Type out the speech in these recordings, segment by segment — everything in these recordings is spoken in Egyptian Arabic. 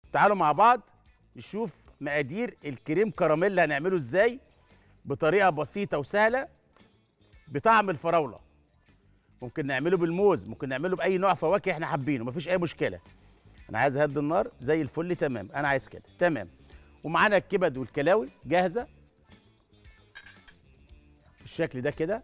تعالوا مع بعض نشوف مقادير الكريم كراميل اللي هنعمله ازاي بطريقه بسيطه وسهله بطعم الفراوله ممكن نعمله بالموز ممكن نعمله باي نوع فواكه احنا حابينه مفيش اي مشكله انا عايز اهدي النار زي الفل تمام انا عايز كده تمام ومعانا الكبد والكلاوي جاهزه بالشكل ده كده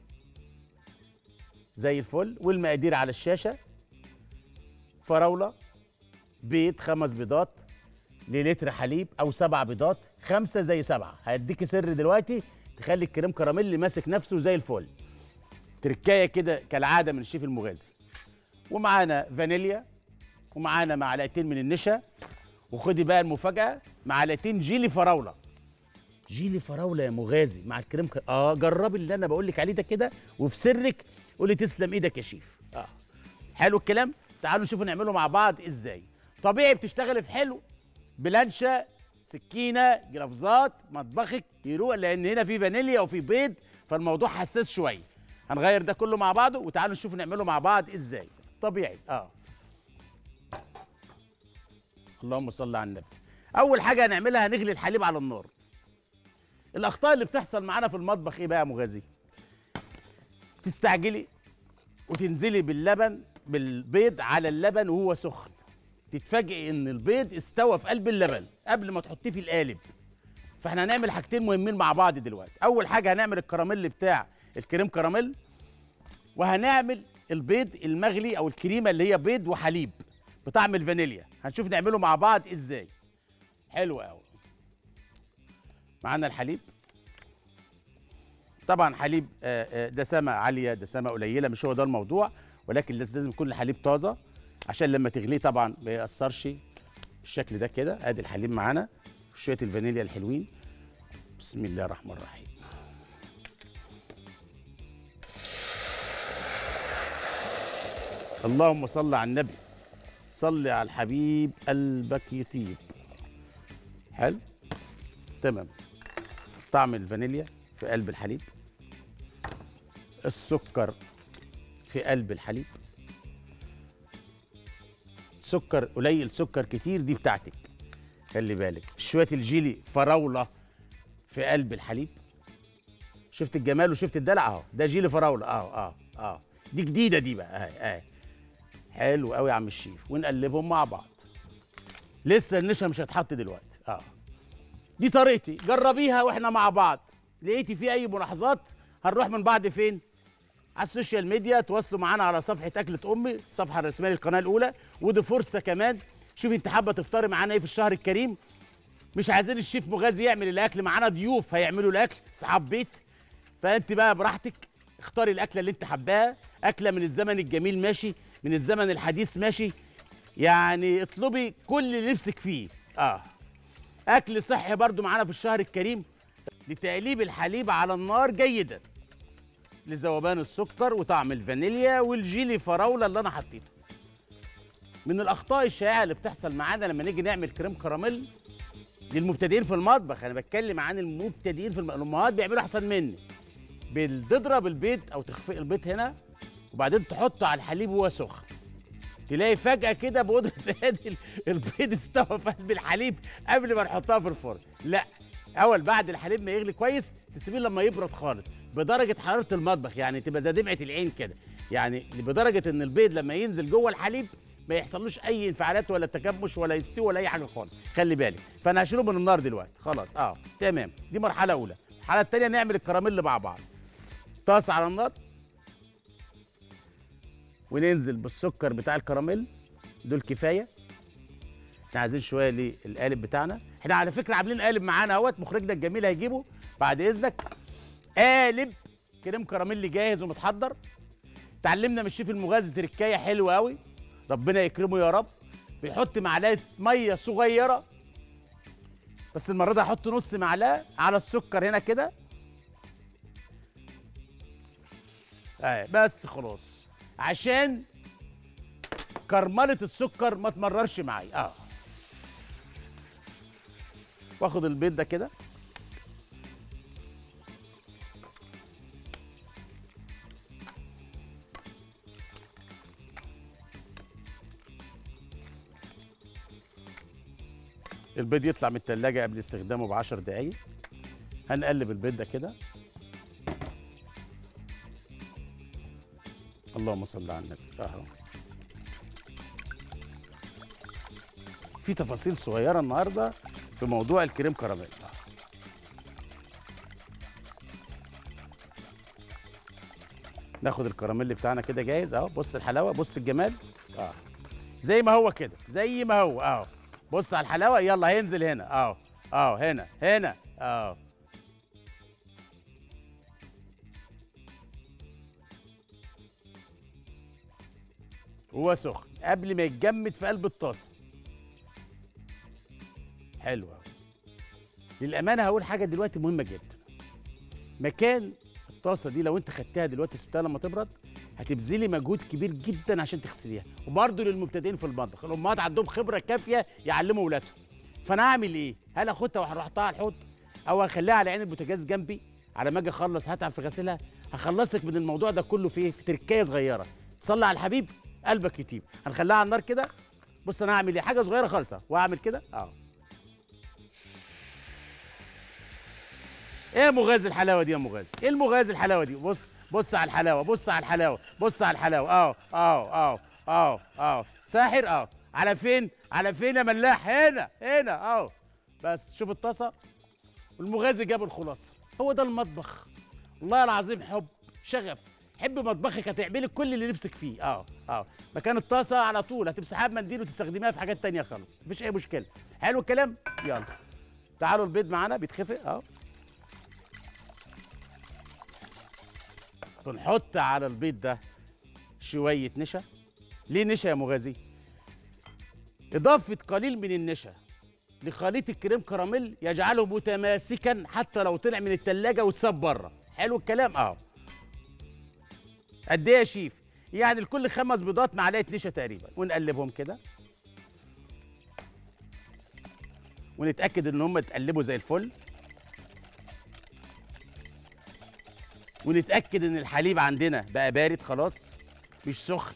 زي الفل والمقادير على الشاشه فراوله بيض خمس بيضات للتر حليب او سبع بيضات خمسه زي سبعه هديك سر دلوقتي تخلي الكريم كراميل ماسك نفسه زي الفل تركايه كده كالعاده من الشيف المغازي ومعانا فانيليا ومعانا معلقتين من النشا وخدي بقى المفاجاه معلقتين جيلي فراوله جيلي فراوله يا مغازي مع الكريم كر... اه جربي اللي انا بقول لك عليه ده كده وفي سرك قولي تسلم ايدك يا شيف اه حلو الكلام تعالوا نشوفوا نعمله مع بعض ازاي طبيعي بتشتغلي في حلو بلانشا سكينه جرافزات مطبخك يروق لان هنا في فانيليا وفي بيض فالموضوع حساس شويه هنغير ده كله مع بعضه وتعالوا نشوف نعمله مع بعض ازاي طبيعي اه اللهم صل على النبي اول حاجه هنعملها هنغلي الحليب على النار الاخطاء اللي بتحصل معانا في المطبخ ايه بقى يا مغازي تستعجلي وتنزلي باللبن بالبيض على اللبن وهو سخن تتفاجئي ان البيض استوى في قلب اللبن قبل ما تحطيه في القالب فاحنا هنعمل حاجتين مهمين مع بعض دلوقتي اول حاجه هنعمل الكراميل بتاع الكريم كراميل وهنعمل البيض المغلي او الكريمه اللي هي بيض وحليب بطعم الفانيليا هنشوف نعمله مع بعض ازاي حلو قوي معانا الحليب طبعا حليب آه، آه، دسامه عاليه دسامه قليله مش هو ده الموضوع ولكن لازم يكون الحليب طازه عشان لما تغليه طبعا ما ياثرش بالشكل ده كده ادي الحليب معانا شويه الفانيليا الحلوين بسم الله الرحمن الرحيم اللهم صل على النبي صل على الحبيب قلبك يطيب حلو تمام طعم الفانيليا في قلب الحليب السكر في قلب الحليب سكر قليل سكر كتير دي بتاعتك خلي بالك شويه الجيلي فراوله في قلب الحليب شفت الجمال وشفت الدلع اهو ده جيلي فراوله اهو اه اه دي جديده دي بقى اهي اهي حلو قوي يا عم الشيف ونقلبهم مع بعض لسه النشا مش هتحط دلوقتي اه دي طريقتي جربيها واحنا مع بعض لقيتي في اي ملاحظات هنروح من بعض فين على السوشيال ميديا تواصلوا معانا على صفحه اكله امي الصفحه الرسميه للقناه الاولى ودي فرصه كمان شوفي انت حابه تفطري معانا ايه في الشهر الكريم مش عايزين الشيف مغازي يعمل الاكل معانا ضيوف هيعملوا الاكل اصحاب بيت فانت بقى براحتك اختاري الاكله اللي انت حباها اكله من الزمن الجميل ماشي من الزمن الحديث ماشي يعني اطلبي كل اللي نفسك فيه اه اكل صحي برضو معانا في الشهر الكريم لتقليب الحليب على النار جيدا لذوبان السكر وطعم الفانيليا والجيلي فراوله اللي انا حطيته من الاخطاء الشائعه اللي بتحصل معانا لما نيجي نعمل كريم كراميل للمبتدئين في المطبخ انا بتكلم عن المبتدئين في الم... الامهات بيعملوا احسن مني بتضرب البيض او تخفق البيض هنا وبعدين تحطه على الحليب وهو سخن تلاقي فجأة كده بقدرة ادي البيض استوى في قلب الحليب قبل ما نحطها في الفرن، لا أول بعد الحليب ما يغلي كويس تسيبيه لما يبرد خالص بدرجة حرارة المطبخ يعني تبقى زي دمعة العين كده، يعني بدرجة إن البيض لما ينزل جوه الحليب ما يحصلوش أي انفعالات ولا تكبش ولا يستوي ولا أي حاجة خالص، خلي بالك، فأنا هشيله من النار دلوقتي، خلاص أه تمام، دي مرحلة أولى، الحالة التانية نعمل الكراميل مع بعض. طاسة على النار وننزل بالسكر بتاع الكراميل دول كفايه احنا عايزين شويه للقالب بتاعنا احنا على فكره عاملين قالب معانا اهوت مخرجنا الجميل هيجيبه بعد اذنك قالب كريم كراميل جاهز ومتحضر اتعلمنا من الشيف المغازي تركايه حلوه قوي ربنا يكرمه يا رب بيحط معلقه ميه صغيره بس المره دي هحط نص معلقه على السكر هنا كده اهي بس خلاص عشان كرمله السكر ما تمررش معايا اه واخد البيض ده كده البيض يطلع من التلاجة قبل استخدامه بعشر دقايق هنقلب البيض ده كده اللهم صل على النبي اهو في تفاصيل صغيره النهارده في موضوع الكريم كراميل آه. ناخد الكراميل بتاعنا كده جاهز اهو بص الحلاوه بص الجمال اه زي ما هو كده زي ما هو اهو بص على الحلاوه يلا هينزل هنا اهو اهو هنا هنا اهو هو سخن قبل ما يتجمد في قلب الطاسه حلو أوي. للامانه هقول حاجه دلوقتي مهمه جدا مكان الطاسه دي لو انت خدتها دلوقتي سبتها لما تبرد هتبذلي مجهود كبير جدا عشان تغسليها وبرضه للمبتدئين في المطبخ الامهات عندهم خبره كافيه يعلموا اولادهم فانا اعمل ايه هل اخدها واروح احطها على الحوض او اخليها على عين البوتاجاز جنبي على ما اجي اخلص هتعب في غسيلها هخلصك من الموضوع ده كله في ايه في تركايه صغيره تصلي على الحبيب قلبك يطيب هنخليها على النار كده بص انا هعمل ايه حاجه صغيره خالص أهو. واعمل كده اه ايه مغاز الحلاوه دي يا مغاز ايه المغاز الحلاوه دي بص بص على الحلاوه بص على الحلاوه بص على الحلاوه اه اه اه اه اه ساحر اه على فين على فين يا ملاح هنا هنا اه بس شوف الطاسه والمغازي جاب الخلاصه هو ده المطبخ والله العظيم حب شغف حب مطبخك هتعملي كل اللي نفسك فيه اه اه مكان الطاسه على طول هتمسحها بمنديل وتستخدميها في حاجات تانية خالص مفيش اي مشكله حلو الكلام يلا تعالوا البيض معانا بيتخفق اه بنحط على البيض ده شويه نشا ليه نشا يا مغازي اضافه قليل من النشا لخليط الكريم كراميل يجعله متماسكا حتى لو طلع من التلاجة واتساب بره حلو الكلام اه قد ايه يا شيف يعني لكل خمس بيضات معلقه نشا تقريبا ونقلبهم كده ونتاكد ان هم اتقلبوا زي الفل ونتاكد ان الحليب عندنا بقى بارد خلاص مش سخن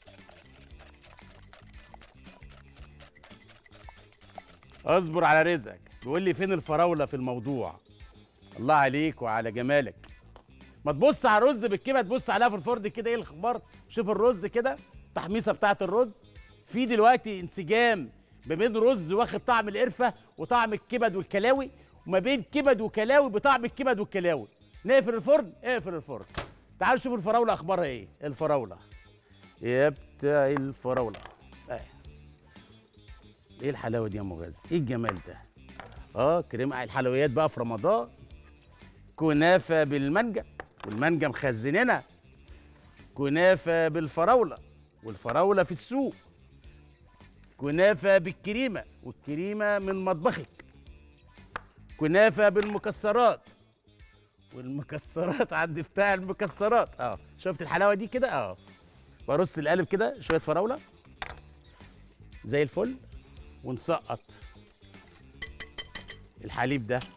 اصبر على رزقك بيقول لي فين الفراوله في الموضوع الله عليك وعلى جمالك ما تبص على الرز بالكبه تبص عليها في الفرن كده ايه الاخبار شوف الرز كده التحميصه بتاعه الرز في دلوقتي انسجام ما بين رز واخد طعم القرفه وطعم الكبد والكلاوي وما بين كبد وكلاوي بطعم الكبد والكلاوي نقفل الفرن اقفل الفرن تعالوا شوفوا الفراوله اخبارها ايه الفراوله يا بتاع الفراوله آه. ايه الحلاوه دي يا ام غازي ايه الجمال ده اه كريم الحلويات بقى في رمضان كنافه بالمانجا والمانجا مخزننا كنافه بالفراوله والفراوله في السوق كنافه بالكريمه والكريمه من مطبخك كنافه بالمكسرات والمكسرات عند بتاع المكسرات اه شفت الحلاوه دي كده اه برص القالب كده شويه فراوله زي الفل ونسقط الحليب ده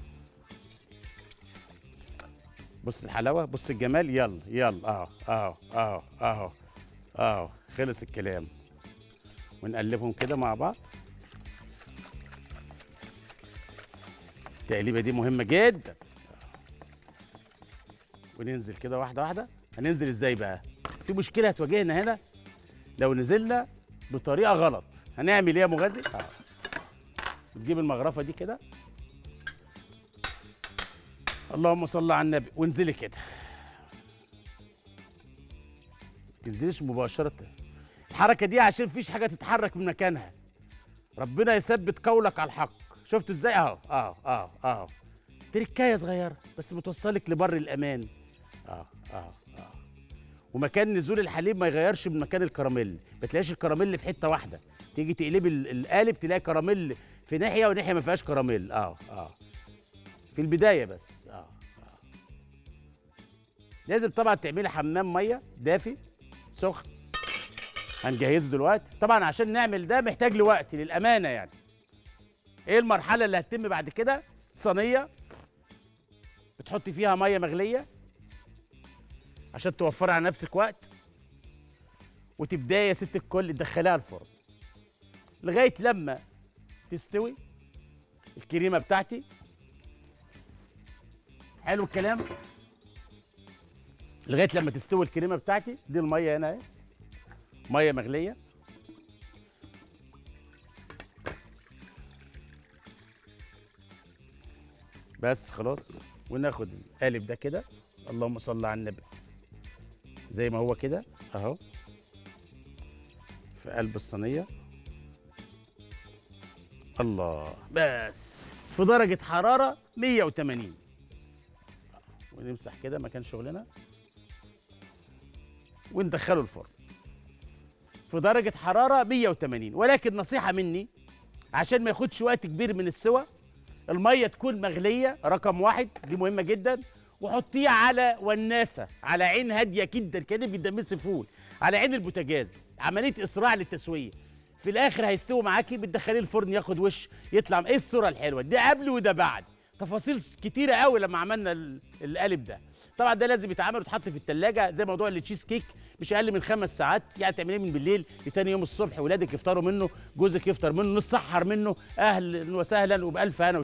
بص الحلاوه بص الجمال يلا يلا اهو اهو اهو اهو اهو خلص الكلام ونقلبهم كده مع بعض التقليبه دي مهمه جدا وننزل كده واحده واحده هننزل ازاي بقى في مشكله هتواجهنا هنا لو نزلنا بطريقه غلط هنعمل ايه يا مغازي اه نجيب المغرفه دي كده اللهم صل على النبي وانزلي كده ما تنزليش مباشره الحركه دي عشان مفيش حاجه تتحرك من مكانها ربنا يثبت قولك على الحق شفتوا ازاي اهو اهو اهو اهو تركايه صغيره بس بتوصلك لبر الامان اه اه اه ومكان نزول الحليب ما يغيرش من مكان الكراميل ما تلاقيش الكراميل في حته واحده تيجي تقلبي ال- القالب تلاقي كراميل في ناحيه وناحيه ما فيهاش كراميل اه اه في البدايه بس اه اه لازم طبعا تعملي حمام ميه دافي سخن هنجهزه دلوقتي طبعا عشان نعمل ده محتاج لوقت للامانه يعني ايه المرحله اللي هتتم بعد كده صينيه بتحطي فيها ميه مغليه عشان توفري على نفسك وقت وتبداي يا ست الكل تدخليها الفرن لغايه لما تستوي الكريمه بتاعتي حلو الكلام لغايه لما تستوي الكريمه بتاعتي دي الميه هنا اهي ميه مغليه بس خلاص وناخد القالب ده كده اللهم صل على النبي زي ما هو كده اهو في قلب الصينيه الله بس في درجه حراره 180 ونمسح كده مكان شغلنا وندخله الفرن في درجه حراره 180 ولكن نصيحه مني عشان ما ياخدش وقت كبير من السوى الميه تكون مغليه رقم واحد دي مهمه جدا وحطيه على وناسه على عين هاديه جدا كده بيدمسي فول على عين البوتاجاز عمليه اسراع للتسويه في الاخر هيستوي معاكي بتدخليه الفرن ياخد وش يطلع ايه الصوره الحلوه ده قبل وده بعد تفاصيل كتيره قوي لما عملنا ال- القالب ده طبعا ده لازم يتعمل ويتحط في الثلاجه زي موضوع التشيز كيك مش اقل من خمس ساعات يعني تعمليه من بالليل لتاني يوم الصبح ولادك يفطروا منه جوزك يفطر منه نسحر منه اهلا وسهلا وبالف هنا